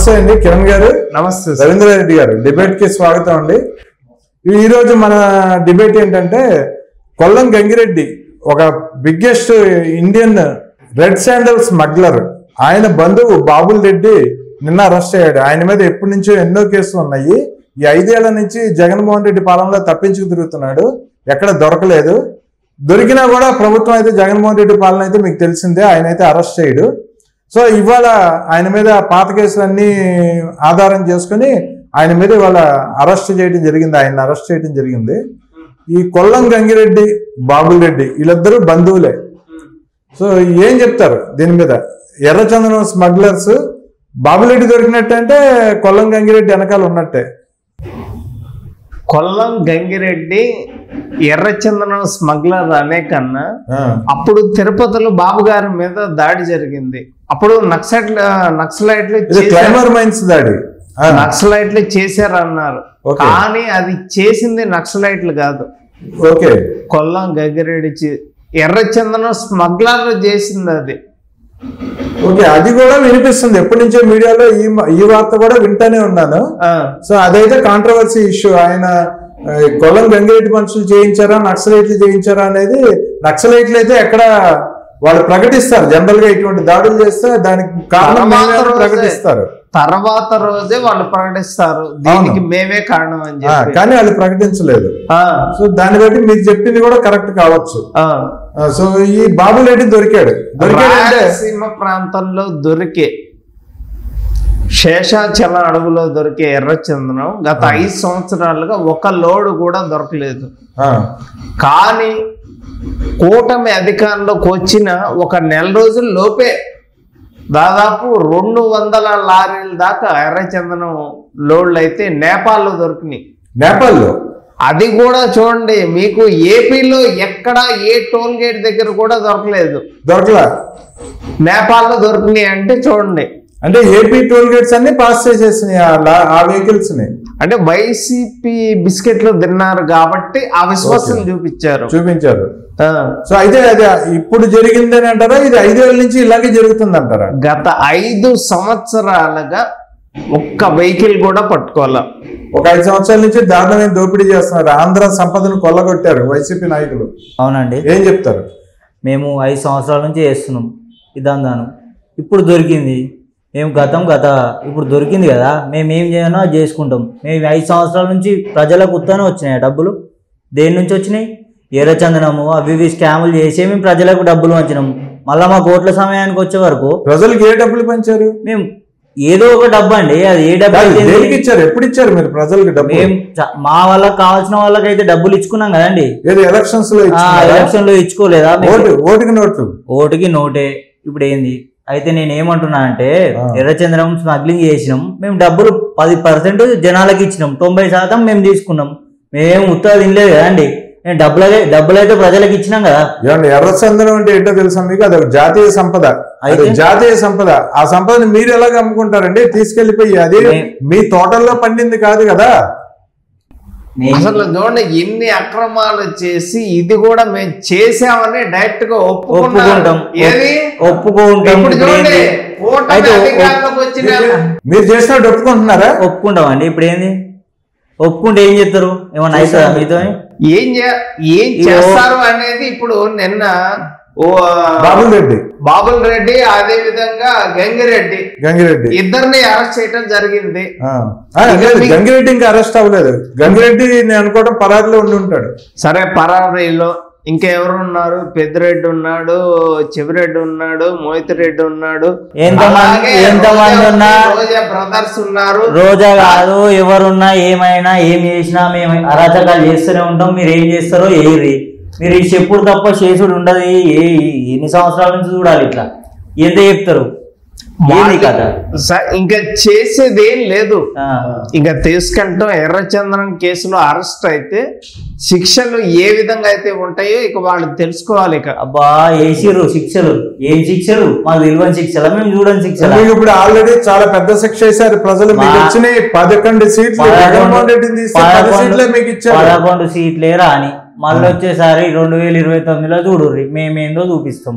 నమస్తే అండి కిరణ్ గారు నమస్తే సార్. రవీంద్ర రెడ్డి గారు డిబేట్ కి స్వాగతం అండి ఈ- ఈ రోజు మన డిబేట్ ఏంటంటే కొల్లం గంగిరెడ్డి ఒక biggest Indian red sandal smuggler ఆయన బంధువు బాబుల్ రెడ్డి నిన్న అరెస్ట్ అయ్యాడు ఆయన మీద ఎప్పటి నుంచో ఎన్నో కేసులు ఉన్నాయి ఈ ఐదేళ్ల నుంచి జగన్మోహన్ రెడ్డి పాలనలో తప్పించుకు తిరుగుతున్నాడు ఎక్కడ దొరకలేదు దొరికినా కూడా ప్రభుత్వం అయితే జగన్మోహన్ రెడ్డి పాలన అయితే మీకు తెలిసిందే ఆయన అయితే అరెస్ట్ చేయడు సో ఇవాళ ఆయన మీద పాత కేసులన్నీ ఆధారం చేసుకుని ఆయన మీద ఇవాళ అరెస్ట్ చేయడం జరిగింది ఆయన అరెస్ట్ చేయడం జరిగింది ఈ కొల్లం గంగిరెడ్డి బాబుల్ రెడ్డి వీళ్ళిద్దరూ బంధువులే సో ఏం చెప్తారు దీని మీద ఎర్రచందనం స్మగ్లర్స్ బాబులెడ్డి దొరికినట్టే అంటే కొల్లం గంగిరెడ్డి వెనకాల ఉన్నట్టే కొల్లం గంగిరెడ్డి ఎర్రచందనం స్మగ్లర్ అనే కన్నా ఆ, అప్పుడు తిరుపతిలో బాబు గారి మీద దాడి జరిగింది అప్పుడు నక్సల్ నక్సలైట్లు ఇది చేశారు- క్లైమర్ మైన్స్ దాడి ఆ, నక్సలైట్లు చేశారు అన్నారు ఓకే. కానీ అది చేసింది నక్సలైట్లు కాదు ఓకే కొల్లం గంగిరెడ్డి చే- ఎర్రచందనం స్మగ్లర్ చేసింది అది ఓకే అది కూడా వినిపిస్తుంది ఎప్పటి నుంచో మీడియాలో ఈ ఈ వార్త కూడా వింటానే ఉన్నాను ఆ, సో అదైతే కాంట్రవర్సీ ఇష్యూ ఆయన ఆ, కొల్లం గంగిరెడ్డి మనుషులు చేయించారా నక్సలైట్లు చేయించారా అనేది నక్సలైట్లు అయితే ఎక్కడ వాళ్ళు ప్రకటిస్తారు జనరల్ గా ఇటువంటి దాడులు చేస్తే దానికి కారణం తర్వాత మేమే అని రోజే- ప్రకటిస్తారు తర్వాత రోజే వాళ్ళు ప్రకటిస్తారు దీనికి మేమే కారణం అని ఆ, చెప్పి కానీ వాళ్ళు ప్రకటించలేదు ఆ, సో దాన్ని బట్టి మీరు చెప్పింది కూడా కరెక్ట్ కావచ్చు ఆ. ఆ, సో ఈ బాబులెడ్డి దొరికాడు దొరికాడంటే రాయలసీమ ప్రాంతంలో దొరికే శేషాచల అడవులో దొరికే ఎర్రచందనం గత ఐదు సంవత్సరాలుగా ఒక లోడు కూడా దొరకలేదు ఆ, కానీ కూటమి అధికారంలోకి వచ్చిన ఒక నెల రోజుల లోపే దాదాపు రెండు వందల లారీల దాకా ఎర్రచందనం లోడ్లు అయితే నేపాల్లో దొరికినాయి నేపాల్లో అది కూడా చూడండి మీకు ఏపీలో ఎక్కడ ఏ టోల్ గేట్ దగ్గర కూడా దొరకలేదు దొరకలా నేపాల్లో దొరికినాయి అంటే చూడండి అంటే ఏపీ టోల్ గేట్స్ అన్ని పాస్ చేసేసినాయి ఆ లా- ఆ వెహికల్స్ ని అంటే వైసీపీ బిస్కెట్లు తిన్నారు కాబట్టి ఆ విశ్వాసం చూపించారు చూపించారు ఆ, సో అయితే అది ఇప్పుడు జరిగిందని అంటారా ఇది ఐదేళ్ల నుంచి ఇలాగే జరుగుతుంది అంటారా గత ఐదు సంవత్సరాలుగా ఒక్క వెహికల్ కూడా పట్టుకోవాల ఒక ఐదు సంవత్సరాల నుంచి దారుణమైన దోపిడీ చేస్తున్నారు ఆంధ్ర సంపదను కొల్లగొట్టారు వైసీపీ నాయకులు అవునండి ఏం చెప్తారు మేము ఐదు సంవత్సరాల నుంచి చేస్తున్నాం ఇదందాను ఇప్పుడు దొరికింది మేము గతం గత ఇప్పుడు దొరికింది కదా మేము ఏం చేయాలో అది చేసుకుంటాం మేము ఐదు సంవత్సరాల నుంచి ప్రజలకు ఉత్తనే వచ్చినాయి డబ్బులు దేని నుంచి వచ్చినాయి ఎర్రచందనము అవి ఇవి స్కాములు చేసి మేము ప్రజలకు డబ్బులు వంచినాం మళ్ళీ మా కోట్ల సమయానికి వచ్చే వరకు ప్రజలకు ఏ డబ్బులు పంచారు మేము ఏదో ఒక డబ్బు అండి అది ఏ డబ్బు కాదు, అయితే దేనికి ఇచ్చారు ఎప్పుడు ఇచ్చారు మీరు ప్రజలకు డబ్బులు మేము చ- మా వాళ్ళకి కావాల్సిన వాళ్ళకైతే డబ్బులు ఇచ్చుకున్నాం కదండి ఏది ఎలక్షన్స్ లో ఆ, ఇచ్చారా? ఎలక్షన్ లో ఇచ్చుకోలేదా మేము ఓటు ఓటుకి నోట్లు ఓటుకి నోటే ఇప్పుడు ఏంది అయితే నేను ఏమంటున్నా అంటే ఆ. ఎర్రచంద్రం స్మగ్లింగ్ చేసినాం మేము డబ్బులు పది పర్సెంట్ జనాలకి ఇచ్చినాం తొంభై శాతం మేము తీసుకున్నాం మేమేం ఉత్తర తినలేదు కదండి మేము డబ్బులు డబ్బులు అయితే ప్రజలకు ఇచ్చినాం కదా ఏమండి ఎర్రచందనం అంటే ఏంటో తెలుసా మీకు అది ఒక జాతీయ సంపద అది అయితే? జాతీయ సంపద ఆ సంపదని మీరు ఎలాగ అమ్ముకుంటారండి తీసుకెళ్లిపోయి అది మే- మీ తోటల్లో పండింది కాదు కదా మేము- అసలు చూడండి ఎన్ని అక్రమాలు చేసి ఇది కూడా మేము చేసామని డైరెక్ట్ గా ఒప్పుకున్నారు ఒప్పుకుంటాం ఏది ఒప్పుకుంటాం ఇప్పుడు ఇప్పుడు చూడండి ఏంది? కూటమి అయితే ఒ- అధికారంలోకి వచ్చిన మీరు చేసినట్టు ఒప్పుకుంటున్నారా ఒప్పుకుంటాం అండి ఇప్పుడు ఏంది ఒప్పుకుంటే ఏం చేస్తారు ఏమన్నా అవుతుందా మీతో ఏం చే- ఏం ఇగో. చేస్తారు అనేది ఇప్పుడు నిన్న ఓ బాబుల్ రెడ్డి బాబుల్ రెడ్డి అదే విధంగా గంగిరెడ్డి గంగిరెడ్డి ఇద్దరిని అరెస్ట్ చేయడం జరిగింది ఆ. ఆ, లేదు, గంగిరెడ్డి ఇంకా అరెస్ట్ అవ్వలేదు గంగిరెడ్డి నేను అనుకోవడం పరారిలో ఉండి ఉంటాడు సరే పరారీలో ఇంకా ఎవరు ఉన్నారు పెద్దిరెడ్డి ఉన్నాడు చెవిరెడ్డి ఉన్నాడు మోహితిరెడ్డి ఉన్నాడు ఎంతమంది- అలాగే ఎంతమంది రోజా- ఉన్నా? రోజా బ్రదర్స్ ఉన్నారు రోజా కాదు ఎవరున్నా ఏమైనా ఏం చేసినా మేము అరాచకాలు చేస్తూనే ఉంటాం మీరు ఏం చేస్తారో ఏరి మీరు ఈ చెప్పుడు తప్ప చేసుడు ఉండదు ఏ ఎన్ని సంవత్సరాల నుంచి చూడాలి ఇట్లా ఎంత చెప్తారు ఏంది కథ స- ఇంకా చేసేది ఏం లేదు ఆ, ఇంకా తీసుకెళ్ళటం ఎర్రచంద్రం కేసులో అరెస్ట్ అయితే శిక్షలు ఏ విధంగా అయితే ఉంటాయో ఇక వాళ్ళు తెలుసుకోవాలి ఇక అబ్బా వేసిర్రు శిక్షలు ఏం శిక్షలు మాకు తెలియని శిక్షలా మేము చూడని శిక్షలా మీకు ఇప్పుడు ఆల్రెడీ చాలా పెద్ద శిక్ష వేశారు ప్రజలు మీకు మా- వచ్చినాయి పదకొండు సీట్లు జగన్మోహన్ రెడ్డిని తీస్తే పది పదకొండు సీట్లే మీకు ఇచ్చారు పదకొండు సీట్లే రాని మళ్ళీ వచ్చేసారి రెండు వేల ఇరవై తొమ్మిదిలో చూడుర్రి మేమేందో చూపిస్తాం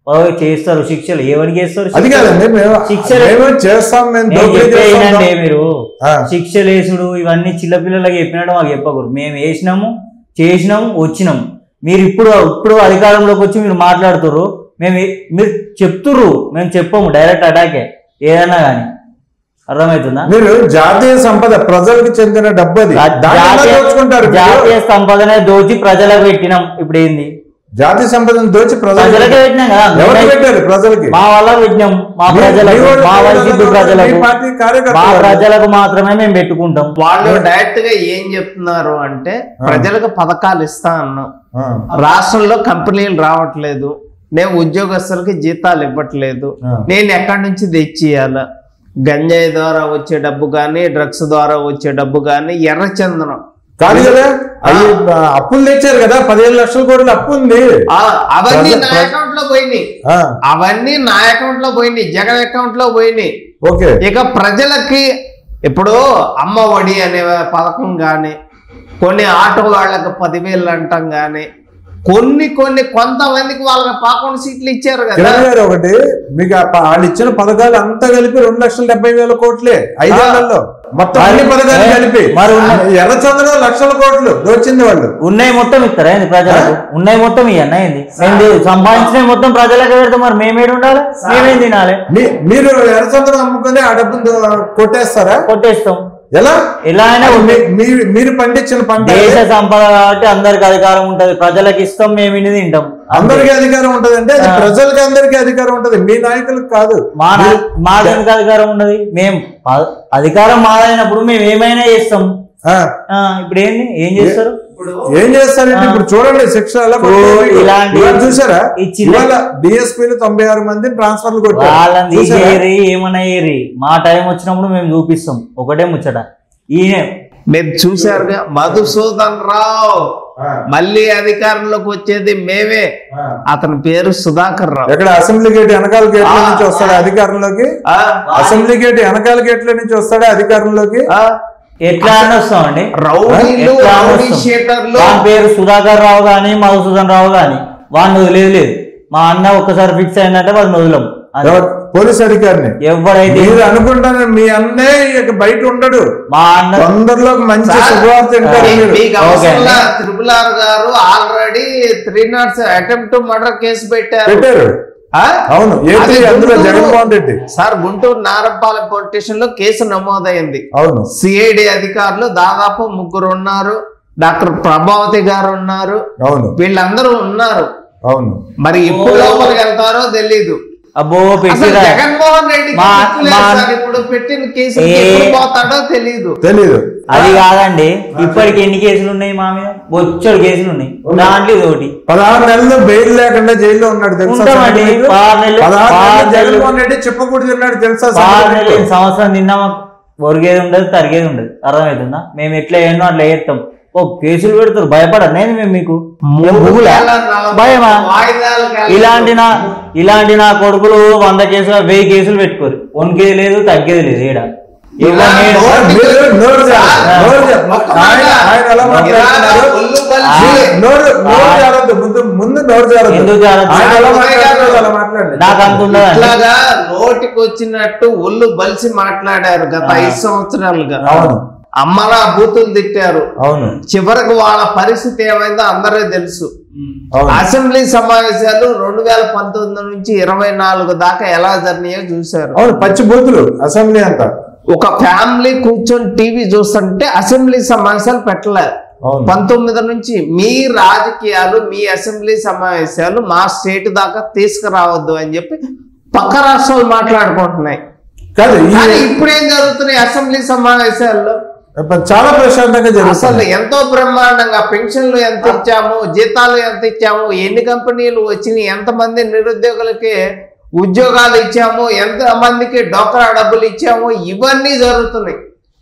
వాళ్ళు చేస్తారు శిక్షలు ఎవరికి చేస్తారు అది కాదండి మేము శిక్షలు- మేము చేస్తాం మేము నేను దోపిడీ చెప్పే చేస్తాం ఏంటంటే మీరు ఆ. శిక్షలు వేసుడు ఇవన్నీ చిన్నపిల్లలకి చెప్పినట్టు మాకు చెప్పకూడదు మేము వేసినాము చేసినాము వచ్చినాము మీరు ఇప్పుడు ఇప్పుడు అధికారంలోకి వచ్చి మీరు మాట్లాడుతుర్రు మేము ఏ- మీరు చెప్తుర్రు మేము చెప్పము డైరెక్ట్ అటాకే ఏదైనా కానీ అర్థమవుతుందా మీరు జాతీయ సంపద ప్రజలకు చెందిన డబ్బు అది దాన్ని ఎలా జాతీయ దోచుకుంటారు మీరు? జాతీయ సంపదనే దోచి ప్రజలకు పెట్టినాం ఇప్పుడు ఏంది జాతీయ సంపదను దోచి ప్రజలకు ప్రజలకే పెట్టినాం కదా ఎవరికి పెట్టారు ప్రజలకి మా వల్ల పెట్టినాం మా మీ- ప్రజలకు మీ వాళ్ళు మా వైసీపీ మీ ప్రజలకు పార్టీ కార్యకర్తలు మా వాళ్ళు. ప్రజలకు మాత్రమే మేము పెట్టుకుంటాం వాళ్ళు డైరెక్ట్ గా ఏం చెప్తున్నారు అంటే ప్రజలకు పథకాలు ఇస్తా అన్నాం ఆ, రాష్ట్రంలో కంపెనీలు రావట్లేదు నేను ఉద్యోగస్తులకి జీతాలు ఇవ్వట్లేదు ఆ. నేను ఎక్కడి నుంచి తెచ్చియాల గంజాయి ద్వారా వచ్చే డబ్బు కానీ డ్రగ్స్ ద్వారా వచ్చే డబ్బు కానీ ఎర్రచందనం కాదు కదా అవి ఆ, అప్పులు తెచ్చారు కదా పదిహేను లక్షల కోట్ల అప్పు ఉంది ఆ, అవన్నీ ప్రజ- నా ప్రజ- అకౌంట్ లో పోయినాయి ఆ, అవన్నీ నా అకౌంట్ లో పోయినాయి జగన్ అకౌంట్ లో పోయినాయి ఓకే ఇక ప్రజలకి ఇప్పుడు అమ్మ ఒడి అనే పథకం కానీ కొన్ని ఆటో వాళ్ళకి పదివేలు అంటాం కానీ కొన్ని కొన్ని కొంతమందికి వాళ్ళకి పాకుండా సీట్లు ఇచ్చారు కదా కిరణ్ గారు ఒకటి మీకు ఆ ప- వాళ్ళు ఇచ్చిన పథకాలు అంతా కలిపి రెండు లక్షల డెబ్బై వేల కోట్లే ఐదేళ్లలో మొత్తం అన్ని పథకాలు ఏ, కలిపి మరి ఉన్న- ఎర్రచందనం లక్షల కోట్లు దోచింది వాళ్ళు ఉన్నాయి మొత్తం ఇస్తారా ఏంది ప్రజలకు ఉన్నాయి మొత్తం ఇవన్న ఏంది మేము ది- సంపాదించినవి మొత్తం ప్రజలకు పెడతాం మరి మేమేడు ఉండాలి మేమేం తినాలి మీ- మీరు ఎర్రచందనం అమ్ముకొని ఆ డబ్బును దో- కొట్టేస్తారా కొట్టేస్తాం ఎలా ఎలా అయినా ఉంది. మీ- మీ- మీరు పండించిన పంట దేశ సంపద కాబట్టి అందరికి అధికారం ఉంటది ప్రజలకు ఇస్తాం మేము ఇన్ని తింటాం అందరికీ అధికారం ఉంటది అంటే అది ప్రజలకి అందరికీ అధికారం ఉంటది మీ నాయకులకు కాదు మా నా- మాకెందుకు అధికారం ఉండదు మేము ప- అధికారం మాదైనప్పుడు మేము ఏమైనా చేస్తాం ఆ, ఆ, ఇప్పుడు ఏంది ఏం చేస్తారు ఏం చేస్తారంటే ఇప్పుడు చూడండి శిక్ష ఎలా ఓ, కొట్టారు. ఇలాంటి- ఇవాళ చూసారా ఈ చిన్న- ఇవాళ డిఎస్పీలు తొంభై ఆరు మంది ట్రాన్స్ఫర్లు కొట్టారు వాళ్ళని చూసారా? తీసేయరి ఏమన్నా ఏరి మా టైం వచ్చినప్పుడు మేము చూపిస్తాం ఒకటే ముచ్చట ఈయన మీరు చూశారుగా మధుసూదన్ రావు ఆ, మళ్ళీ అధికారంలోకి వచ్చేది మేమే ఆ. అతని పేరు సుధాకర్ రావు ఎక్కడ అసెంబ్లీ గేట్ వెనకాల గేట్ల ఆ, నుంచి వస్తాడా అధికారంలోకి ఆ, అసెంబ్లీ గేట్ వెనకాల గేట్ల నుంచి వస్తాడా అధికారంలోకి ఆ, ఎట్లా అని వస్తామండి రౌడీలు ఎట్లా అని రౌడీ వస్తాం? షీటర్లు వాని పేరు సుధాకర్ రావు గాని మధుసూదన్ రావు గాని వాడిని వదిలేదు లేదు మా అన్న ఒక్కసారి ఫిక్స్ అయిందంటే వాడిని వదలం అంతే. ఎవరు? పోలీస్ అధికారిని ఎవరైతే మీరు అనుకుంటాను మీ అన్నే ఇక బయట ఉండడు మా అన్న తొందరలో ఒక మంచి సార్, శుభవార్త వింటారు మీ- మీరు మీకు ఓకే అవసరంలా త్రిపుల్ ఆర్ గారు ఆల్రెడీ త్రీ నాట్స్ అటెంప్ట్ మర్డర్ కేసు పెట్టారు పెట్టారు ఆ? అవును ఏ అది అందులో గుంటూరు- Jaganmohan Reddy sir Guntur Narapalem police station లో కేసు నమోదైంది అవును సిఐడి అధికారులు దాదాపు ముగ్గురు ఉన్నారు డాక్టర్ ప్రభావతి గారు ఉన్నారు అవును వీళ్ళందరూ ఉన్నారు అవును మరి ఎప్పుడు లోపలికి వెళ్తారో తెలీదు అబ్బో అసలు పెట్టిరా జగన్మోహన్ రెడ్డి మా- మా- ఇప్పుడు పెట్టిన కేసు ఏ- ఎప్పుడు పోతాడో తెలీదు తెలీదు అది కాదండి ఇప్పటికి ఎన్ని కేసులు ఉన్నాయి మా మీద బొచ్చడు కేసులు ఉన్నాయి దాంట్లో ఇది ఒకటి పదహారు నెలలు బెయిల్ లేకుండా జైల్లో ఉన్నాడు తెలుసా ఉంటామండి. సంగతి మీకు? పదహారు నెలలు- పదహారు నెలలు పదహారు నెలలు- జగన్మోహన్ రెడ్డి చెప్పకూడదు ఉన్నాడు తెలుసా బాగా సంగతి మీకు? నెలలు సంవత్సరం తిన్నామా ఒరిగేది ఉండదు తరిగేది ఉండదు అర్థమవుతుందా మేము ఎట్లా ఎన్నో అట్లా చేస్తాం ఓ కేసులు పెడతారు భయపడరు నేను మేము మీకు ఏం భూములా? భయమా వాయిదాలకు వెళ్ళదు. ఇలాంటి నా ఇలాంటి నా కొడుకులు వంద కేసులు వెయ్యి కేసులు పెట్టుకోరు వణికేది లేదు తగ్గేది లేదు ఈడ ఇలా ఎవరిని- నోరు- మీరు నోరు జాగ్రత్త, నోరు జాగ్రత్త. ఒక్క ఆయన మాట. ఆయన ఎలా మాట్లాడుతున్నారు ఇలా ఒళ్ళు బలిసి- మీరు నోరు నోరు జారద్దు ముందు ముందు నోరు జారద్దు ఎందుకు జారద్దు? ఆయన ఎలా ఉదయ్ మాట్లాడుతున్నారో గారు. అలా మాట్లాడండి నాకు అంత ఉండదండి ఇట్లాగా నోటికి వచ్చినట్టు ఒళ్ళు బలిసి మాట్లాడారు గత ఐదు సంవత్సరాలుగా అవును అమ్మలా బూతులు తిట్టారు అవును చివరికి వాళ్ళ పరిస్థితి ఏమైందో అందరూ తెలుసు అవును అసెంబ్లీ సమావేశాలు రెండు వేల పంతొమ్మిది నుంచి ఇరవై నాలుగు దాకా ఎలా జరిగినాయో చూశారు అవును పచ్చి బూతులు అసెంబ్లీ అంతా ఒక ఫ్యామిలీ కూర్చొని టీవీ చూస్తుంటే అసెంబ్లీ సమావేశాలు పెట్టలేదు అవును పంతొమ్మిది నుంచి మీ రాజకీయాలు మీ అసెంబ్లీ సమావేశాలు మా స్టేట్ దాకా తీసుకురావద్దు అని చెప్పి పక్క రాష్ట్రాలు మాట్లాడుకుంటున్నాయి కాదు ఈ కానీ ఇప్పుడు ఏం జరుగుతున్నాయి అసెంబ్లీ సమావేశాల్లో చాలా ప్రశాంతంగా అసలు జరుగుతుంది ఎంతో బ్రహ్మాండంగా పెన్షన్లు ఎంత ఇచ్చాము జీతాలు ఎంత ఇచ్చాము ఎన్ని కంపెనీలు వచ్చినాయి ఎంతమంది నిరుద్యోగులకి ఉద్యోగాలు ఇచ్చాము ఎంత మందికి డోక్రా డబ్బులు ఇచ్చాము ఇవన్నీ జరుగుతున్నాయి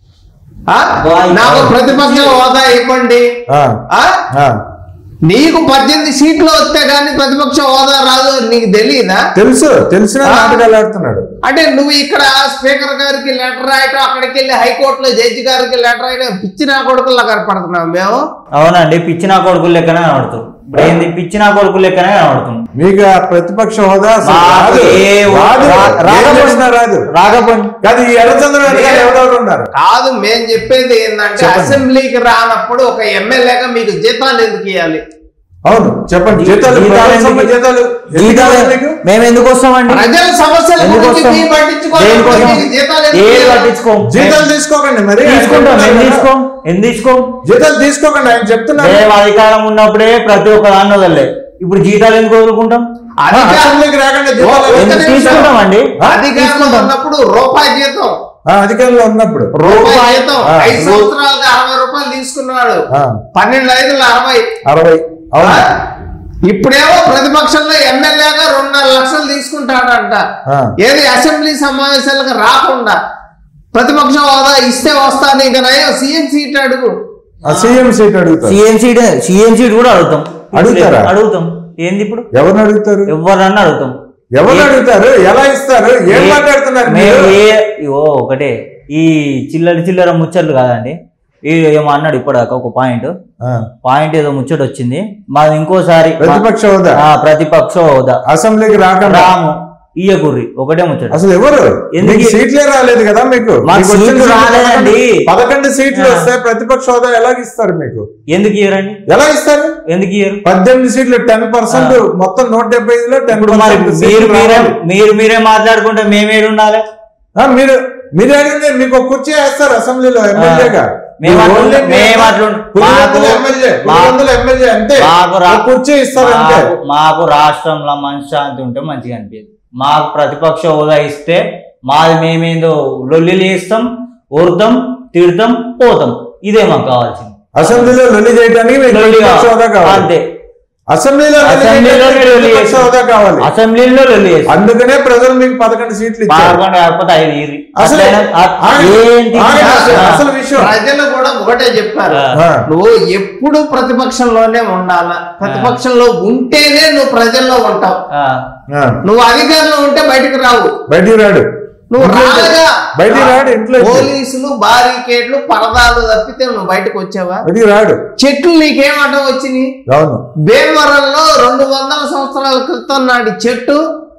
ఆ? నాకు ప్రతిపక్ష హోదా ఇవ్వండి ఆ, ఆ ఆ. నీకు పద్దెనిమిది సీట్లు వస్తే గానీ ప్రతిపక్ష హోదా రాదు నీకు తెలియదా తెలుసు తెలిసిన నాటకాలు ఆడుతున్నాడు అంటే నువ్వు ఇక్కడ స్పీకర్ గారికి లెటర్ రాయటం అక్కడికి వెళ్ళి హైకోర్టులో జడ్జి గారికి లెటర్ రాయడం పిచ్చి నా కొడుకుల్లా కనపడుతున్నాం మేము అవునండి పిచ్చి నా కొడుకులు లెక్కనే కనబడుతుంది ఇప్పుడు ఏంది పిచ్చి నా కొడుకులు లెక్కనే కనబడుతుంది మీకు ఆ ప్రతిపక్ష హోదా అసలు మాకు రాదు. ఏ రాదు. రా- ఏం రాకపోతే- చేసినా రాదు రాకపోండి కాదు ఈ ఎర్రచంద్రరావు గారు ఎవరెవరు ఉన్నారు కాదు మేము చెప్పేది ఏంటంటే చెప్పండి. అసెంబ్లీకి రానప్పుడు ఒక ఎమ్మెల్యేగా మీకు జీతాలు ఎందుకు ఇవ్వాలి అవును చెప్పండి జీతాలు జీతాలు ప్రజల సొమ్ము ఎందుకు- జీతాలు ఎందుకు జీతాలు ఇవ్వాలి మీకు? మేము ఎందుకు వస్తామండి ప్రజల సమస్యల ఎందుకు గురించి వస్తాం? మీరు పట్టించుకోవాలి దేనికోసం? మీకు జీతాలు ఎందుకు ఏది ఇవ్వాలి? పట్టించుకోం జీతాలు తీసుకోకండి మరి ఆయన తీసుకుంటాం చెప్తున్నారు ఎందుకు కదా. తీసుకోం ఎందుకు తీసుకోం జీతాలు తీసుకోకండి ఆయన చెప్తున్నారు మేము అధికారం ఉన్నప్పుడే ప్రతి ఒక్క దాన్ని వదలలే ఇప్పుడు జీతాలు ఎందుకు వదులుకుంటాం ఆ, అధికారం అసెంబ్లీకి రాకండి జీతాలు ఒక్క ఎందుకు ఎందుకు నిమిషం. తీసుకుంటామండి అధికారంలో ఉన్నప్పుడు రూపాయి జీతం ఆ, అధికారంలో ఉన్నప్పుడు రూపాయి జీతం ఆ, ఐదు సంవత్సరాలుగా అరవై రూపాయలు తీసుకున్నాడు ఆ. పన్నెండు ఐదుల అరవై అరవై అవును ఆ? ఇప్పుడేమో ప్రతిపక్షంలో ఎమ్మెల్యేగా రెండున్నర లక్షలు తీసుకుంటాడంట ఆ. ఏది అసెంబ్లీ సమావేశాలకు రాకుండా ప్రతిపక్ష హోదా ఇస్తే వస్తాను ఇక నయం సీఎం సీట్ అడుగు ఆ సీఎం సీట్ అడుగుతారు సీఎం సీట్ సీఎం సీట్ కూడా అడుగుతాం అడుగుతారా? అడుగుతాం ఏంది ఇప్పుడు ఎవరిని అడుగుతారు ఎవరన్నా అడుగుతాం ఎవరు అడుగుతారు ఎలా ఇస్తారు ఏం ఏ- మాట్లాడుతున్నారు మేము మీరు? ఏ ఇగో ఒకటే ఈ చిల్లర చిల్లర ముచ్చట్లు కాదండి ఈ ఏమో అన్నాడు ఇప్పటిదాకా ఒక పాయింట్ ఆ, పాయింట్ ఏదో ముచ్చట వచ్చింది మాది ఇంకోసారి ప్రతిపక్ష హోదా ఆ, ప్రతిపక్ష హోదా అసెంబ్లీకి రాకుండా రాము ఇయ్యకుర్రి ఒకటే ముచ్చట అసలు ఎవరు ఎందుకు- మీకు సీట్లే రాలేదు కదా మీకు మాకు మీకు వచ్చిన సీట్లు సీట్లు రాలేదండి. పదకొండు- పదకొండు సీట్లు ఆ. వస్తే ప్రతిపక్ష హోదా ఎలా ఇస్తారు మీకు ఎందుకు ఇయ్యరండి ఎలా ఇస్తారు ఎందుకు ఇయ్యరు పద్దెనిమిది సీట్లు టెన్ పర్సెంట్ మొత్తం నూట డెబ్బై ఐదులో టెన్ ఇప్పుడు మరి మీరు మీరే మీరు మీరే మాట్లాడుకుంటే మేమేడు ఉండాలి మీరు మీరు అడిగింది మీకు ఒక కుర్చీ వేస్తారు అసెంబ్లీలో ఎమ్మెల్యేగా మేము మీరు అట్లా- ఓన్లీ మేము అట్లా ఉండ- పులివెందుల మాకు- ఎమ్మెల్యే మా- పులివెందుల ఎమ్మెల్యే అంతే మాకు రా- ఒక కుర్చీ ఇస్తారు అంతే మాకు- మాకు రాష్ట్రంలో మనశ్శాంతి ఉంటే మంచిగా అనిపించదు మాకు ప్రతిపక్ష హోదా ఇస్తే మాది మేమేందో లొల్లిలు వేస్తాం ఊరుతాం తిడతాం పోతాం ఇదే మాకు కావాల్సింది అసెంబ్లీలో లొల్లి చేయడానికి మీకు లొల్లి ప్రతిపక్ష హోదా కావాలి అంతే అసెంబ్లీలో లొల్లి అసెంబ్లీలో చేయడానికి లొల్లి ప్రతిపక్ష చేస్తాం. హోదా కావాలి అసెంబ్లీలో లొల్లి వేస్తాం అందుకనే ప్రజలు మీకు పదకొండు సీట్లు ఇచ్చారు బాగా కాకపోతే ఐదు ఇర్రి. అసలు అట్లయినా అ- ఆగండి. ఏంటి ఆగండి అసలు- ఆ. అసలు విషయం ప్రజలు కూడా ఒకటే చెప్పారు ఆ. ఆ. నువ్వు ఎప్పుడు ప్రతిపక్షంలోనే ఉండాలా ప్రతిపక్షంలో ఉంటేనే నువ్వు ప్రజల్లో ఉంటావు ఆ. ఆ, నువ్వు అధికారంలో ఉంటే బయటకు రావు బయటికి రాడు నువ్వు ఇంట్లో రాగా బయటికి రాడు ఇంట్లో పోలీసులు బారికేడ్లు పరదాలు తప్పితే నువ్వు బయటకు వచ్చావా బయటికి రాడు చెట్లు నీకేం అడ్డం వచ్చినాయి అవును భీమవరంలో రెండు వందల సంవత్సరాల క్రితం నాటి చెట్టు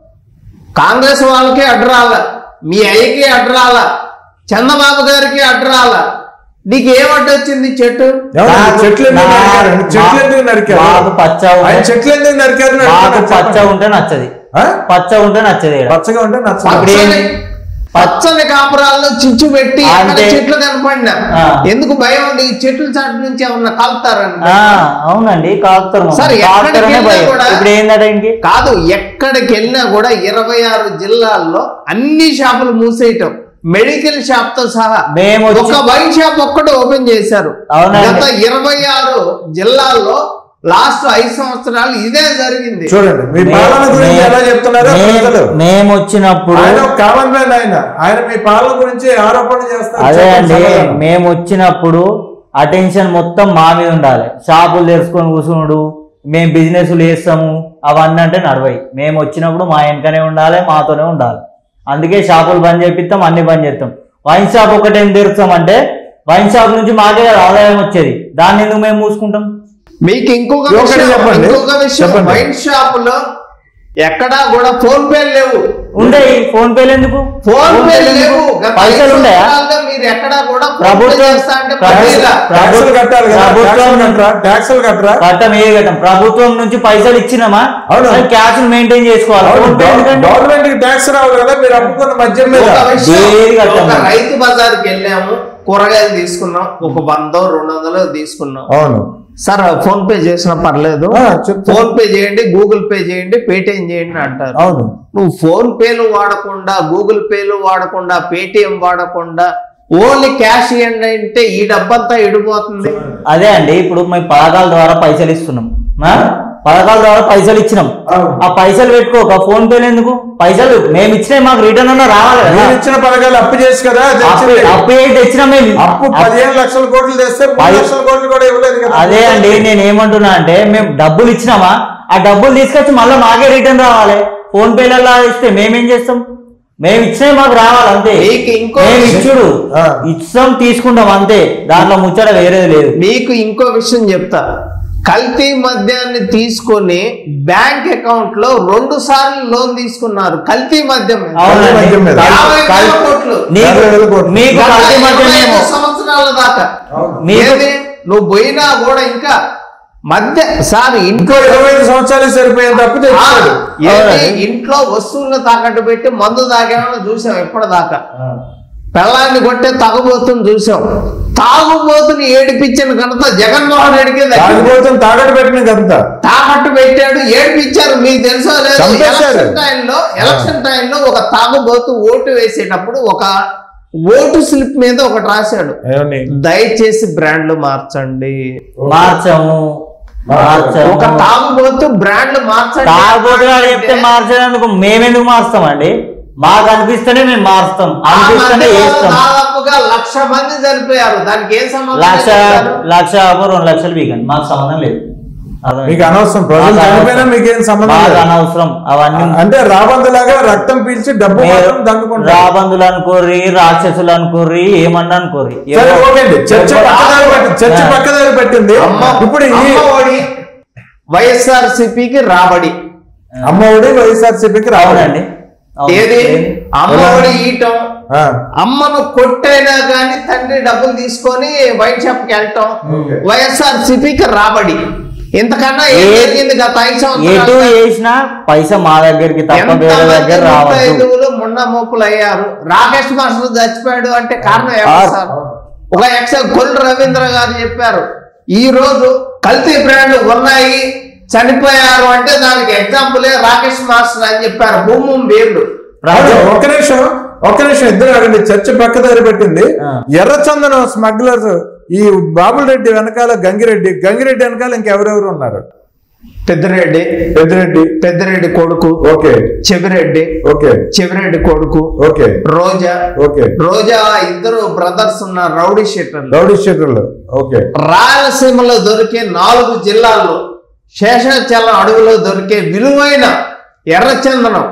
కాంగ్రెస్ వాళ్ళకి అడ్డరాల మీ అయ్యకి అడ్డరాల చంద్రబాబు గారికి అడ్డరాల నీకు ఏం అడ్డొచ్చింది చెట్టు ఎవరు? నాకు- చెట్లు ఎందుకు నా- నరికారు? చెట్లు ఎందుకు నరికారు మాకు పచ్చ ఉంటే- ఆయన చెట్లు ఎందుకు నరికారు అని మాకు అడుగుతున్నా పచ్చ చెప్పండి. ఉంటే నచ్చది ఆ? పచ్చ ఉంటే నచ్చది ఈడ. పచ్చగా ఉంటే నచ్చదు ఇప్పుడు పచ్చని ఏంది? పచ్చని కాపురాల్లో చిచ్చు పెట్టి అక్కడ అంటే- చెట్లు కనపడినా ఆ. ఎందుకు భయం ఉంది ఈ చెట్ల చాటు నుంచి ఏమన్నా కలుతారని ఆ, అవునండి కాకుతారు మమ్మల్ని. సరే, ఎక్కడికి కాకుతారనే వెళ్ళినా భయం. కూడా- ఇప్పుడు ఏందట ఇంకి కాదు ఎక్కడికి వెళ్ళినా కూడా ఇరవై ఆరు జిల్లాల్లో అన్ని షాపులు మూసేయటం మెడికల్ షాప్ తో సహా మేము వచ్చి- ఒక వైన్ షాప్ ఒక్కటి ఓపెన్ చేశారు అవునండి. గత ఇరవై ఆరు జిల్లాల్లో లాస్ట్ ఐదు సంవత్సరాలు ఇదే జరిగింది చూడండి మీ మే- పాలన గురించి మే- ఎలా చెప్తున్నారో మే- ప్రజలు మేము వచ్చినప్పుడు ఆయన ఒక కామన్ మ్యాన్ ఆయన ఆయన మీ పాలన గురించి ఆరోపణ చేస్తారు అదే చెప్పండి అండి సమాధానం. మేము వచ్చినప్పుడు అటెన్షన్ మొత్తం మా మీద ఉండాలి షాపులు తెరుచుకొని కూర్చున్నాడు మేము బిజినెస్లు చేస్తాము అవన్నీ అంటే నడవయి మేము వచ్చినప్పుడు మా వెనకనే ఉండాలి మాతోనే ఉండాలి అందుకే షాపులు బంద్ చేపిస్తాం అన్ని బంద్ చేస్తాం వైన్ షాప్ ఒకటేం తెరుస్తాం అంటే వైన్ షాప్ నుంచి మాకే కదా ఆదాయం వచ్చేది దాన్ని ఎందుకు మేము మూసుకుంటాం మీకు ఇంకొక ఒకటి విషయం చెప్పండి. ఇంకొక విషయం చెప్పండి. వైన్ షాప్ లో ఎక్కడా కూడా ఫోన్ పే లేవు ఉండయి ఫోన్ పేలు ఎందుకు ఫోన్ పే పేలు ఎందుకు? లేవు గత ఐదు పైసలు ఉన్నాయా సంవత్సరాలుగా మీరు ఎక్కడా కూడా ఫోన్ పే ప్రభుత్వం- చేస్తా అంటే ప్రభుత్వం- పడేలా. ట్యాక్సులు కట్టాలి కదా ప్రభుత్వం- ట్యాక్సులు కట్టరా ట్యాక్సులు కట్టరా కట్టం ఏ కట్టం ప్రభుత్వం నుంచి పైసలు ఇచ్చినామా అవును. క్యాష్ మెయింటైన్ చేసుకోవాలి ఫోన్ పే ఎందుకండి? గవర్నమెంట్ కి ట్యాక్స్ రావాలి కదా మీరు అమ్ముకున్న మద్యం మీద ఒక విషయం, దేనికి కట్టం? ఒక రైతు బజార్కి వెళ్ళాము కూరగాయలు తీసుకున్నాం ఒక వందో రెండు వందలు తీసుకున్నాం అవును సార్ ఫోన్ పే చేసినా పర్లేదు ఆ, చెప్తా. ఫోన్ పే చేయండి గూగుల్ పే చేయండి పేటిఎం చేయండి అంటారు అవును నువ్వు ఫోన్ పేలు వాడకుండా గూగుల్ పేలు వాడకుండా పేటిఎం వాడకుండా ఓన్లీ క్యాష్ ఇవ్వండి అంటే ఈ డబ్బంతా ఎడిపోతుంది అదే అండి ఇప్పుడు మేము పథకాల ద్వారా పైసలు ఇస్తున్నాం ఆ? పథకాల ద్వారా పైసలు ఇచ్చినాం అవును. ఆ పైసలు పెట్టుకోక ఫోన్ పేలు ఎందుకు పైసలు మేము ఇచ్చినవి మాకు రిటర్న్ అన్న రావాలి కదా మీరు ఇచ్చిన పథకాలు అప్పు చేసి కదా అప్పు తెచ్చింది. అప్పు ఏంటి తెచ్చినాం మేము అప్పు పదిహేను లక్షల కోట్లు తెస్తే మూడు పది- లక్షల కోట్లు కూడా ఇవ్వలేదు కదా అదే అండి నేను ఏమంటున్నా అంటే మేము డబ్బులు ఇచ్చినామా ఆ డబ్బులు తీసుకొచ్చి మళ్ళీ మాకే రిటర్న్ రావాలి ఫోన్ పేలలో ఇస్తే మేమేం చేస్తాం మేము ఇచ్చినవి మాకు రావాలి అంతే మీకు ఇంకో మేము విషయం- ఇచ్చుడు ఆ. ఇస్తాం తీసుకుంటాం అంతే దాంట్లో ముచ్చట వేరేది లేదు మీకు ఇంకో విషయం చెప్తా కల్తీ మద్యాన్ని తీసుకొని బ్యాంక్ అకౌంట్ లో రెండు సార్లు లోన్ తీసుకున్నారు కల్తీ మద్యం మీద. అవునండి. మద్యం మీద. యాభై వేల కల్- కోట్లు. నీకు యాభై వేల కోట్లు. మీకు గత కల్తీ ఇరవై మద్యమేమో ఐదు సంవత్సరాల దాకా మీకు ఏది? నువ్వు పోయినా కూడా ఇంకా మధ్య సార్ ఇంట్లో ఇంకో ఇరవై ఐదు సంవత్సరాలు సరిపోయేంత అప్పు ఆ, తెచ్చాడు ఏది? అవునండి. ఇంట్లో వస్తువులను తాకట్టు పెట్టి మందు తాగామని చూసాం ఇప్పటిదాకా పెళ్ళాన్ని కొట్టే తాగుబోతుని చూసాం తాగుబోతుని ఏడిపించిన ఘనత జగన్మోహన్ రెడ్డికి దక్కింది. తాగిపోతుంది తాగట్టు పెట్టిన కదంతా తాకట్టు పెట్టాడు ఏడిపించారు మీకు తెలుసో లేదు చంపేశారు. ఎలక్షన్ టైంలో ఎలక్షన్ టైంలో ఒక తాగుబోతు ఓటు వేసేటప్పుడు ఒక ఓటు స్లిప్ మీద ఒకటి రాశాడు ఏమని దయచేసి బ్రాండ్లు మార్చండి మార్చము మార్చము ఒక తాగుబోతు బ్రాండ్లు మార్చండి తాగుబోతు గారు చెప్తే మార్చేందుకు మేమెందుకు మారుస్తామండి మాకు అనిపిస్తేనే మేము మారుస్తాం ఆ అనిపిస్తేనే మధ్యలో చేస్తాం దాదాపుగా లక్ష మంది చనిపోయారు దానికి ఏం సంబంధం లక్ష చెప్తారు? లక్ష యాభై రెండు లక్షలు బీకండి మాకు సంబంధం లేదు అర్థమైందా? మీకు అనవసరం ప్రజలు మాకు చనిపోయినా అనవసరం. మీకేం సంబంధం మాకు లేదు. అనవసరం అవన్నీ అంటే రాబందులాగా రక్తం పీల్చి డబ్బు మాత్రం దండుకుంటారు రాబందులు అనుకోర్రి రాక్షసులు అనుకోర్రి ఏమన్నా అనుకోర్రి సరే ఎవరో- ఓకే అండి చర్చ ఎవరో- పక్కదారి పట్టి చర్చ ఆ. పక్కదారి పెట్టింది అమ్మ ఇప్పుడు ఈ అమ్మ ఒడి వైఎస్ఆర్ సిపికి రాబడి అమ్మ ఒడి వైఎస్ఆర్సీపీకి రావడండి అవునండి అవును. ఏది అమ్మ ఒడి ఈయటం ఆ, అమ్మను కొట్టైనా కానీ తండ్రి డబ్బులు తీసుకొని వైన్ షాప్ కి వెళ్ళటం ఓకే. వైఎస్ఆర్ సిపికి రాబడి ఇంతకన్నా ఏం ఏ- జరిగింది గత ఐదు ఎటు సంవత్సరాలు చేసినా పైసా మా దగ్గరికి తప్ప వేరే దగ్గర రావద్దు ముత్తైదువులు మున్న మోపులు అయ్యారు రాకేష్ మాస్టర్ చచ్చిపోయాడు అంటే కారణం ఆ- ఎవరు సార్ ఒక ఎక్స్ కొల్లు రవీంద్ర గారు చెప్పారు ఈ రోజు కల్తీ బ్రాండ్లు ఉన్నాయి చనిపోయారు అంటే దానికి ఎగ్జాంపులే రాకేష్ మాస్టర్ అని చెప్పారు భూమి బీర్లు అవును, ఒక్క నిమిషం ఒక్క నిమిషం ఇద్దరు అడగండి చర్చ పక్కదారి పెట్టింది ఆ. ఎర్రచందనం స్మగ్లర్స్ ఈ బాబుల్ రెడ్డి వెనకాల గంగిరెడ్డి గంగిరెడ్డి వెనకాల ఇంకెవరెవరు ఉన్నారు పెద్దిరెడ్డి పెద్దిరెడ్డి పెద్దిరెడ్డి కొడుకు ఓకే చెవిరెడ్డి ఓకే చెవిరెడ్డి కొడుకు ఓకే రోజా ఓకే రోజా ఇద్దరు బ్రదర్స్ ఉన్నారు రౌడీ షీటర్లు రౌడీ షీటర్లు ఓకే రాయలసీమలో దొరికే నాలుగు జిల్లాల్లో శేషాచలం అడవిలో దొరికే విలువైన ఎర్రచందనం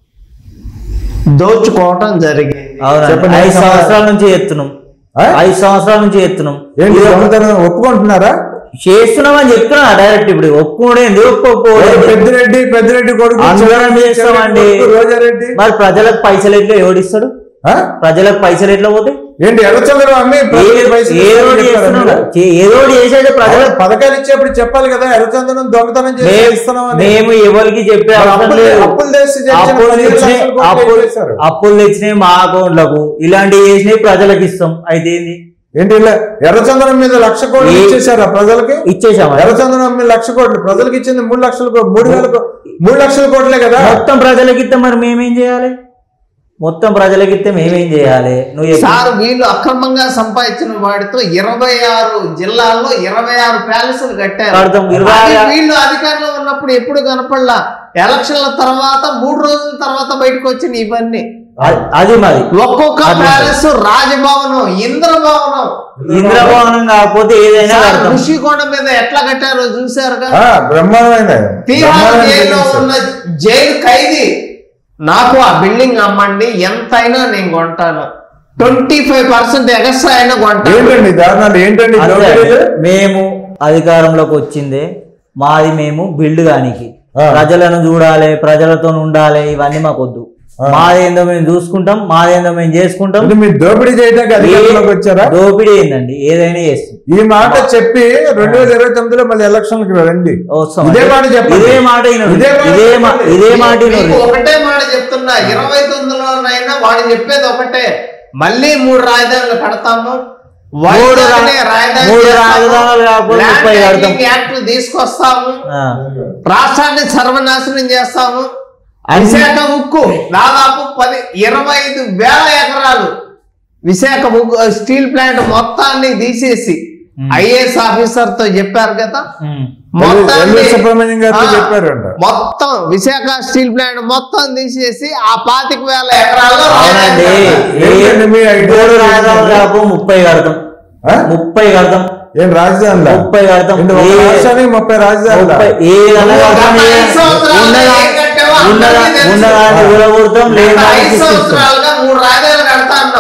దోచుకోవటం జరిగింది అవునండి చెప్పండి, ఐదు ఏం సమాధానం? సంవత్సరాల నుంచి ఎత్తున్నాం ఆ? ఐదు సంవత్సరాల నుంచి ఎత్తున్నాం ఏంటి ఇది దొంగతనం ఒప్పుకుంటున్నారా చేస్తున్నామని చెప్తున్నా డైరెక్ట్ ఇప్పుడు ఒప్పుకోడేంది ఒప్పుకోలేదు పెద్దిరెడ్డి పెద్దిరెడ్డి కొడుకు అందరం చివరెడ్డి, చేస్తామండి చెవిరెడ్డి కొడుకు, రోజారెడ్డి మరి ప్రజలకు పైసలు ఎట్లా ఎవడిస్తాడు ఆ? ప్రజలకు పైసలు ఎట్లా పోతాయి ఏంటి ఎర్రచందనం అమ్మి ప్రజలకు పైసలు ఏదో ఇస్తామని ఒకటి చెప్పారా చేస్తున్నాం మీరు? చే- ఏదో ఒకటి చేసేది ప్రజలకు అదే పథకాలు ఇచ్చేప్పుడు చెప్పాలి కదా ఎర్రచందనం దొంగతనం చేసి మేము- ఇస్తున్నామని మేము ఎవరికి చెప్పే మరి అవసరం అప్పులు- లేదు అప్పులు తెచ్చి తెచ్చిన అప్పులు పదిహేను తెచ్చినాయి లక్షల కోట్లు అప్పులు ఏం చేశారు? అప్పులు తెచ్చినాయి మా అకౌంట్లకు ఇలాంటివి చేసినాయి ప్రజలకు ఇస్తాం అయితే ఏంది ఏంటి ఇలా ఎర్రచందనం మీద లక్ష కోట్లు ఏ- ఇచ్చేసారా ప్రజలకి ఇచ్చేసామా ఎర్రచందనం మీద లక్ష కోట్లు ప్రజలకు ఇచ్చింది మూడు లక్షల కో- మూడు వేల కో- మూడు లక్షల కోట్లే కదా మొత్తం ప్రజలకు ఇస్తే మరి మేమేం చేయాలి మొత్తం ప్రజలకు ఇస్తే మేమేం చేయాలి నువ్వు చెప్పు. సార్ వీళ్ళు అక్రమంగా సంపాదించిన వాడితో ఇరవై ఆరు జిల్లాల్లో ఇరవై ఆరు ప్యాలెస్లు కట్టారు కడతాం, ఇరవై అది ఆరు- వీళ్ళు అధికారంలో ఉన్నప్పుడు ఎప్పుడు కనపడలా ఎలక్షన్ల తర్వాత మూడు రోజుల తర్వాత బయటకు వచ్చిన ఇవన్నీ అది- అది మాది ఒక్కొక్క అది ప్యాలెస్ రాజభవనం ఇంద్రభవనం ఇంద్రభవనం కాకపోతే ఏదైనా సార్, కడతాం ఋషికొండ మీద ఎట్లా కట్టారో చూసారుగా ఆ, బ్రహ్మాండమైన తీహార్ బ్రహ్మాండమైన జైల్లో buildings. ఉన్న జైలు ఖైదీ నాకు ఆ బిల్డింగ్ అమ్మండి ఎంతైనా నేను కొంటాను ట్వంటీ ఫైవ్ పర్సెంట్ ఎగస్ట్రా అయినా కొంటాను ఏంటండి దారుణాలు ఏంటండి అంతే. దోపిడీలు? మేము అధికారంలోకి వచ్చిందే మాది మేము బిల్డ్ గానికి ఆ. ప్రజలను చూడాలి ప్రజలతో ఉండాలి ఇవన్నీ మాకు వద్దు ఆ. మాదేందో మేము చూసుకుంటాం మాదేందో మేము చేసుకుంటాం అంటే మీరు దోపిడీ చేయడానికి అధికారంలోకి వచ్చారా దోపిడీ ఏందండి ఏదైనా చేస్తాం ఈ మాట చెప్పి రెండు వేల ఇరవై తొమ్మిదిలో మళ్ళీ ఎలక్షన్లకు రండి వస్తాం ఇదే మాట చెప్పండి. ఇదే మాట వినండి. ఇదే మాట ఇదే మా- చెప్పండి. ఇదే మాట మీకు వినండి. ఒకటే మాట చెప్తున్నా ఇరవై తొమ్మిదిలోనైనా వాడు చెప్పేది ఒకటే మళ్ళీ మూడు రాజధానులు కడతాము మూడు రా- వైజాగ్నే రాజధాని మూడు చేస్తాము. రాజధానులు కాకుండా ల్యాండ్ ముప్పై కడతాం. టైటిలింగ్ యాక్ట్ తీసుకొస్తాము ఆ. రాష్ట్రాన్ని సర్వనాశనం చేస్తాము అన్ని- విశాఖ ఉక్కు దాదాపు పది ఇరవై ఐదు వేల ఎకరాలు విశాఖ ఉక్కు స్టీల్ ప్లాంట్ మొత్తాన్ని తీసేసి ఐఏఎస్ ఆఫీసర్ తో చెప్పారు కదా ఉమ్. మొత్తాన్ని- ఎల్వి సుబ్రహ్మణ్యం గారితో ఆ, చెప్పారంట. మొత్తం విశాఖ స్టీల్ ప్లాంట్ మొత్తం తీసేసి ఆ పాతిక వేల ఎకరాల్లో అవునండి రాజధాని ఏ- ఏంటండి మీ ఐడియా? మూడు రాజధానులు కాపు ముప్పై కడతాం ఆ? ముప్పై కడతాం ఏం రాజధాని ముప్పై కడతాం ఒక ఏ- రాష్ట్రానికి ముప్పై రాజధానులు ముప్పై ఏదైనా గత కడతాం ఐదు ఏ- సంవత్సరాలుగా ఉన్నదా- ఏం కట్టావో ఉన్నదా- అందరికీ తెలుసు. ఉన్నదాన్ని ఊరగొడతాం గత లేదా ఐదు సంవత్సరాలుగా మూడు రాజధానులు కడతా అన్నావు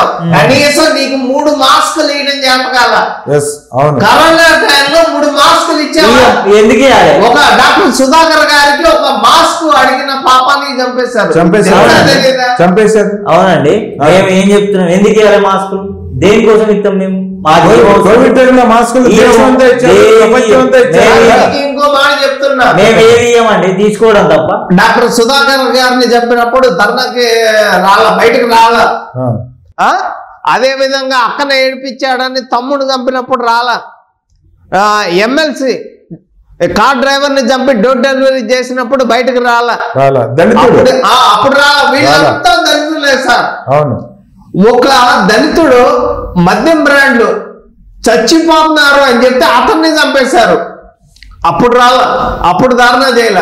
చేస్తావు కనీసం నీకు మూడు మాస్కులు వేయడం చేతకాల ఎస్ అవును కరోనా టైంలో మూడు మాస్కులు ఇచ్చావా ఇయ్య- ఎందుకు ఇవ్వాలి ఒక డాక్టర్ సుధాకర్ గారికి ఒక మాస్క్ అడిగిన పాపాన్ని చంపేశారు చంపేశారు తెలుసా తెలీదా? చంపేశారు అవునండి మేము ఏం చెప్తున్నాం ఎందుకు ఇవ్వాలి మాస్కులు దేనికోసం ఇస్తాం మేము మాకు ఏం అవసరం? కోవిడ్ టైంలో మాస్కులు ఇయ్యము. దేశం అంతా ఇచ్చారు దేని- ప్రపంచం అంతా ఇచ్చారు దేని- నీకు ఇంకో మాట చెప్తున్నా మేము ఏది ఇవ్వమండి తీసుకోవడం తప్ప డాక్టర్ సుధాకర్ గారిని చంపినప్పుడు ధర్నాకి రాల బయటకు రాల ఆ. ఆ? అదే విధంగా అక్కన ఏడిపించాడని తమ్ముడు చంపినప్పుడు రాల ఎమ్మెల్సీ కార్ డ్రైవర్ ని చంపి డోర్ డెలివరీ చేసినప్పుడు బయటకు రాల రాలా దళితుడు అప్పుడు ఆ, అప్పుడు రాల వీళ్ళంతా దళితులే సార్ అవును ఒక దళితుడు మద్యం బ్రాండ్లు చచ్చిపోతున్నారు అని చెప్తే అతన్ని చంపేశారు అప్పుడు రాల అప్పుడు ధారణ చేయాల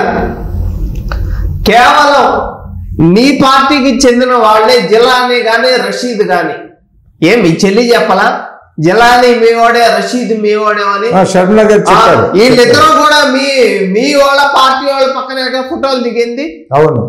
కేవలం నీ పార్టీకి చెందిన వాళ్ళే జిలానీ కానీ రషీద్ కానీ ఏం మీ చెల్లి చెప్పలా జిలానీ మీ వాడే రషీద్ మీ వాడే అని ఆ, షర్మిల గారు ఆ, చెప్పారు వీళ్ళిద్దరూ కూడా మీ మీ వాళ్ళ పార్టీ వాళ్ళ పక్కనే ఫోటోలు దిగింది అవును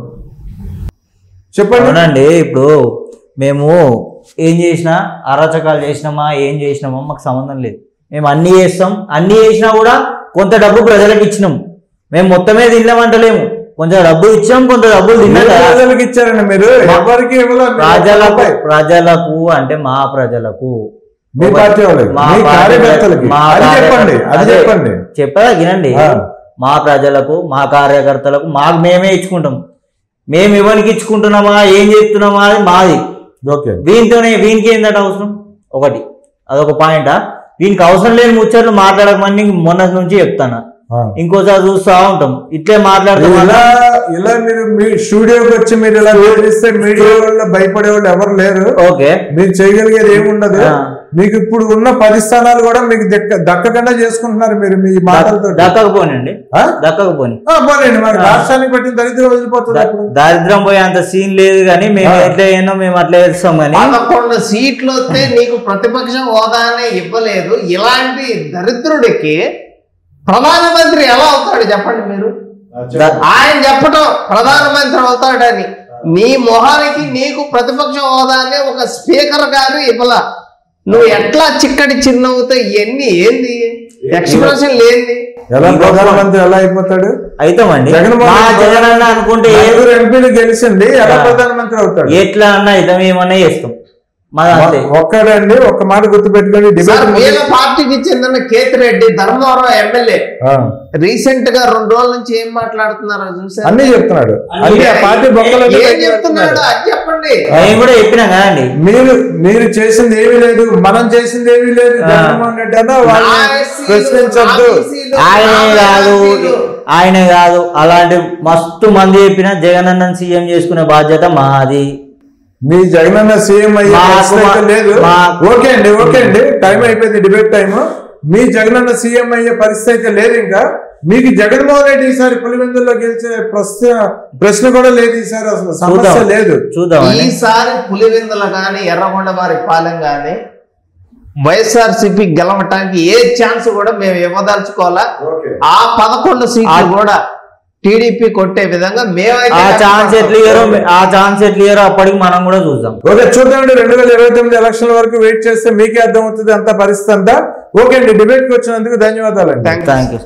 చెప్పండి అవునండి ఇప్పుడు మేము ఏం చేసినా అరాచకాలు చేసినామా ఏం చేసినామా మాకు సంబంధం లేదు మేము అన్ని చేస్తాం అన్ని చేసినా కూడా కొంత డబ్బు ప్రజలకు ఇచ్చినాం మేము మొత్తమే తినలేమంటలేము కొంచెం డబ్బు ఇచ్చాం కొంత డబ్బులు ఏ తిన్నాం కదా. ప్రజలకు ఇచ్చారండి మీరు ఎవరికి ఇవ్వలేదు ప్రజలకు ప్రజలకు అంటే మా ప్రజలకు మీ పార్టీ వాళ్ళకి మా మీ పార్టీ కార్యకర్తలకి మా అది కార్య- చెప్పండి అది అదే, చెప్పండి చెప్పదా వినండి ఆ. మా ప్రజలకు మా కార్యకర్తలకు మాకు మేమే ఇచ్చుకుంటాం మేము ఇవ్వనికి ఇచ్చుకుంటున్నామా ఏం చేస్తున్నామా అది మాది ఓకే వీనితోనే వీనికి ఏంటంటే అవసరం ఒకటి అదొక పాయింటా వీనికి అవసరం లేని ముచ్చట్లు మాట్లాడకమని మొన్న నుంచి చెప్తాను ఆ. ఇంకోసారి చూస్తా ఉంటాం ఇట్లే మాట్లాడతాం ఇలా ఇలా మీరు మీ స్టూడియోకి వచ్చి మీరు ఇలా వేధిస్తే మీడియా వాళ్ళు భయపడే వాళ్ళు ఎవరు లేరు ఓకే మీరు చేయగలిగేది ఏముండదు ఆ. మీకు ఇప్పుడు ఉన్న పది స్థానాలు కూడా మీకు దక్క దక్కకుండా చేసుకుంటున్నారు మీరు మీ మాటలతో దక్కకపోనండి ఆ? దక్కకపోని ఆ, పోనీండి మరి రాష్ట్రానికి పెట్టిన దరిద్రం వదిలిపోతుంది ద- అప్పుడు దారిద్ర్యం పోయే అంత సీన్ లేదు కానీ మేము ఆ. ఎట్లా అయినా మేము అట్లా చేస్తాం కానీ పదకొండు సీట్లు వస్తే నీకు ప్రతిపక్ష హోదానే ఇవ్వలేదు ఇలాంటి దరిద్రుడికి ప్రధానమంత్రి ఎలా అవుతాడు చెప్పండి మీరు ద- ఆయన చెప్పడం ప్రధానమంత్రి అవుతాడని నీ మొహానికి నీకు ప్రతిపక్ష హోదానే ఒక స్పీకర్ గారు ఇవ్వలా నువ్వు ఎట్లా చిక్కడి చిన్నవుతో ఇవన్నీ ఏంది ఎక్స్ప్రెషన్ లేని ఎలా ప్రధానమంత్రి ఎలా అయిపోతాడు అవుతామండి జగన్మోహన్ మా రెడ్డి జగన్ అన్న అనుకుంటే ఏ- నలుగురు ఎంపీలు గెలిచింది ఎలా ఆ. ప్రధానమంత్రి అవుతాడు ఎట్లా అన్నా ఇతం ఏమన్నా చేస్తాం మా అంతే ఒక్కడండి ఒక్క మాట గుర్తు పెట్టుకోండి సార్ డిబేట్ వీళ్ళ పార్టీకి చెందిన కేతిరెడ్డి ధర్మవరం ఎమ్మెల్యే రీసెంట్ గా రెండు రోజుల నుంచి ఏం మాట్లాడుతున్నారో చూసారు అన్ని చెప్తున్నాడు అన్ని ఆ పార్టీ బొక్కలు ఏం చెప్తున్నాడు అది చెప్పండి మేము కూడా చెప్పినాం కదండి మీరు మీరు చేసింది ఏమీ లేదు మనం చేసింది ఏమీ లేదు ఆ. జగన్మోహన్ రెడ్డి అన్న వాళ్ళని నా ఎస్సీలు, ప్రశ్నించద్దు నా బీసీలు, ఆయనే నా కాదు ఎస్సీలు. ఆయనే కాదు అలాంటి మస్తు మంది చెప్పిన జగన్ అన్నని సీఎం చేసుకునే బాధ్యత మాది మీ జగనన్న సీఎం అయ్యే మాకు పరిస్థితి అయితే మా- లేదు మా- ఓకే అండి ఓకే అండి టైం అయిపోయింది డిబేట్ టైం మీ జగనన్న సీఎం అయ్యే పరిస్థితి అయితే లేదు ఇంకా మీకు జగన్మోహన్ రెడ్డి ఈసారి పులివెందుల్లో గెలిచే ప్రశ్న ప్రశ్న కూడా లేదు ఈసారి అసలు సమస్య చూద్దాం లేదు చూద్దామండి ఈసారి పులివెందుల గాని ఎర్రగొండ వారి పాలెం గాని వైఎస్ఆర్సీపీ గెలవటానికి ఏ ఛాన్స్ కూడా మేము ఇవ్వదలుచుకోవాలా ఓకే ఆ పదకొండు సీట్లు కూడా టీడీపీ కొట్టే విధంగా మేమైతే ఆ ఛాన్స్ ఎట్లు ఇయ్యారో ఆ ఛాన్స్ ఎట్లు ఇయ్యారో అప్పటికి మనం కూడా చూద్దాం ఓకే చూద్దామండి రెండు వేల ఇరవై తొమ్మిది ఎలక్షన్ వరకు వెయిట్ చేస్తే మీకే అర్థమవుతుంది అంత పరిస్థితి అంతా ఓకే అండి డిబేట్ కి వచ్చినందుకు ధన్యవాదాలండి Thank you. Thank you